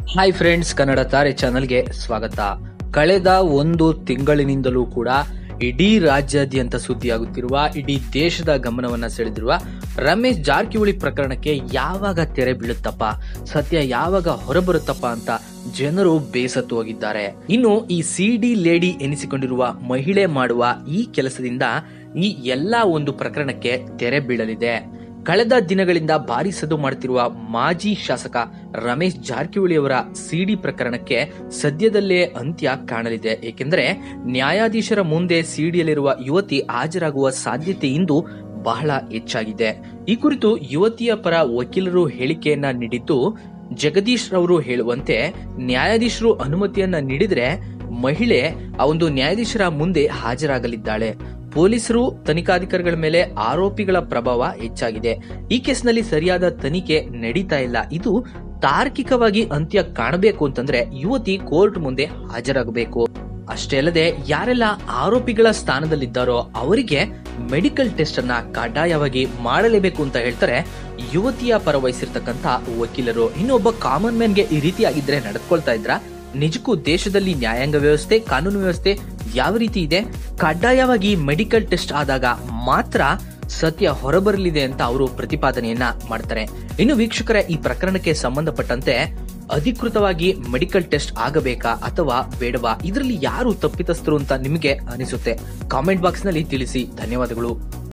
hi friends Kannada ತಾರೆ ಚಾನಲ್ಗೆ ಸ್ವಾಗತ ಕಳೆದ ಒಂದು ತಿಂಗಳಿನಿಂದಲೂ ಕೂಡ ಇಡೀ ರಾಜ್ಯಾದ್ಯಂತ ಸುದ್ದಿಯಾಗುತ್ತಿರುವ ಇಡೀ ದೇಶದ ಗಮನವನ್ನ ಸೆಳೆದಿರುವ ರಮೇಶ್ ಜಾರಕಿಹೊಳಿ ಪ್ರಕರಣಕ್ಕೆ ಯಾವಾಗ ತೆರೆ ಬೀಳುತ್ತಪ್ಪ ಸತ್ಯ ಯಾವಾಗ ಹೊರಬರುತ್ತಪ್ಪ ಅಂತ ಜನರು ಬೇಸತ್ತು ಹೋಗಿದ್ದಾರೆ ಇನ್ನು ಈ ಸಿಡಿ ಲೇಡಿ ಎನಿಸಿಕೊಂಡಿರುವ ಮಹಿಳೆ ಮಾಡುವ ಈ ಕೆಲಸದಿಂದ ಈ ಎಲ್ಲಾ ಒಂದು ಪ್ರಕರಣಕ್ಕೆ ತೆರೆ ಬೀಳಲಿದೆ ಕಳೆದ ದಿನಗಳಿಂದ ಭಾರಿ ಸದ್ದು ಮಾಡುತ್ತಿರುವ ಮಾಜಿ ಶಾಸಕ ರಮೇಶ್ ಜಾರಕಿಹೊಳಿ ಅವರ ಸಿಡಿ ಪ್ರಕರಣಕ್ಕೆ ಸದ್ಯದಲ್ಲೇ ಅಂತ್ಯ ಕಾಣಲಿದೆ ಏಕೆಂದರೆ ನ್ಯಾಯಾಧೀಶರ ಮುಂದೆ ಸಿಡಿಯಲ್ಲಿರುವ ಯುವತಿ ಹಾಜರಾಗುವ ಸಾಧ್ಯತೆ ಇಂದು ಬಹಳ ಹೆಚ್ಚಾಗಿದೆ ಈ ಕುರಿತು ಯುವತಿಯ ಪರ ವಕೀಲರು ಹೇಳಿಕೆಯನ್ನ ನೀಡಿದ್ದು ಜಗದೀಶ್ ರವರು ಹೇಳುವಂತೆ ನ್ಯಾಯಾಧೀಶರು ಅನುಮತಿಯನ್ನ ನೀಡಿದ್ರೆ ಮಹಿಳೆ ಆ ಒಂದು ನ್ಯಾಯಾಧೀಶರ ಮುಂದೆ ಹಾಜರಾಗಲಿದ್ದಾಳೆ ಪೊಲೀಸರು ತನಿಖಾಧಿಕಾರಿಗಳ ಮೇಲೆ ಆರೋಪಿಗಳ ಪ್ರಭಾವ ಹೆಚ್ಚಾಗಿದೆ ಈ ಕೇಸ್ನಲ್ಲಿ ಸರಿಯಾದ ತನಿಖೆ ನಡೀತಾ ಇಲ್ಲ ಇದು ತಾರ್ಕಿಕವಾಗಿ ಅಂತ್ಯ ಕಾಣಬೇಕು ಅಂತಂದ್ರೆ ಯುವತಿ ಕೋರ್ಟ್ ಮುಂದೆ ಹಾಜರಾಗಬೇಕು ಅಷ್ಟೇ ಅಲ್ಲದೆ ಯಾರೆಲ್ಲ ಆರೋಪಿಗಳ ಸ್ಥಾನದಲ್ಲಿದ್ದಾರೋ ಅವರಿಗೆ ಮೆಡಿಕಲ್ ಟೆಸ್ಟ್ ಅನ್ನ ಕಡ್ಡಾಯವಾಗಿ ಮಾಡಲೇಬೇಕು ಅಂತ ಹೇಳ್ತಾರೆ ಯುವತಿಯ ಪರ ವಹಿಸಿರ್ತಕ್ಕಂತ ವಕೀಲರು ಇನ್ನೊಬ್ಬ ಕಾಮನ್ ಮ್ಯಾನ್ಗೆ ಈ ರೀತಿಯಾಗಿದ್ರೆ ನಡೆದುಕೊಳ್ತಾ ಇದ್ರ ನಿಜಕ್ಕೂ ದೇಶದಲ್ಲಿ ನ್ಯಾಯಾಂಗ ವ್ಯವಸ್ಥೆ ಕಾನೂನು ವ್ಯವಸ್ಥೆ ಯಾವ ರೀತಿ ಇದೆ ಕಡ್ಡಾಯವಾಗಿ ಮೆಡಿಕಲ್ ಟೆಸ್ಟ್ ಆದಾಗ ಮಾತ್ರ ಸತ್ಯ ಹೊರಬರಲಿದೆ ಅಂತ ಅವರು ಪ್ರತಿಪಾದನೆಯನ್ನ ಮಾಡ್ತಾರೆ ಇನ್ನು ವೀಕ್ಷಕರ ಈ ಪ್ರಕರಣಕ್ಕೆ ಸಂಬಂಧಪಟ್ಟಂತೆ ಅಧಿಕೃತವಾಗಿ ಮೆಡಿಕಲ್ ಟೆಸ್ಟ್ ಆಗಬೇಕಾ ಅಥವಾ ಬೇಡವಾ ಇದರಲ್ಲಿ ಯಾರು ತಪ್ಪಿತಸ್ಥರು ಅಂತ ನಿಮಗೆ ಅನಿಸುತ್ತೆ ಕಾಮೆಂಟ್ ಬಾಕ್ಸ್ ನಲ್ಲಿ ತಿಳಿಸಿ ಧನ್ಯವಾದಗಳು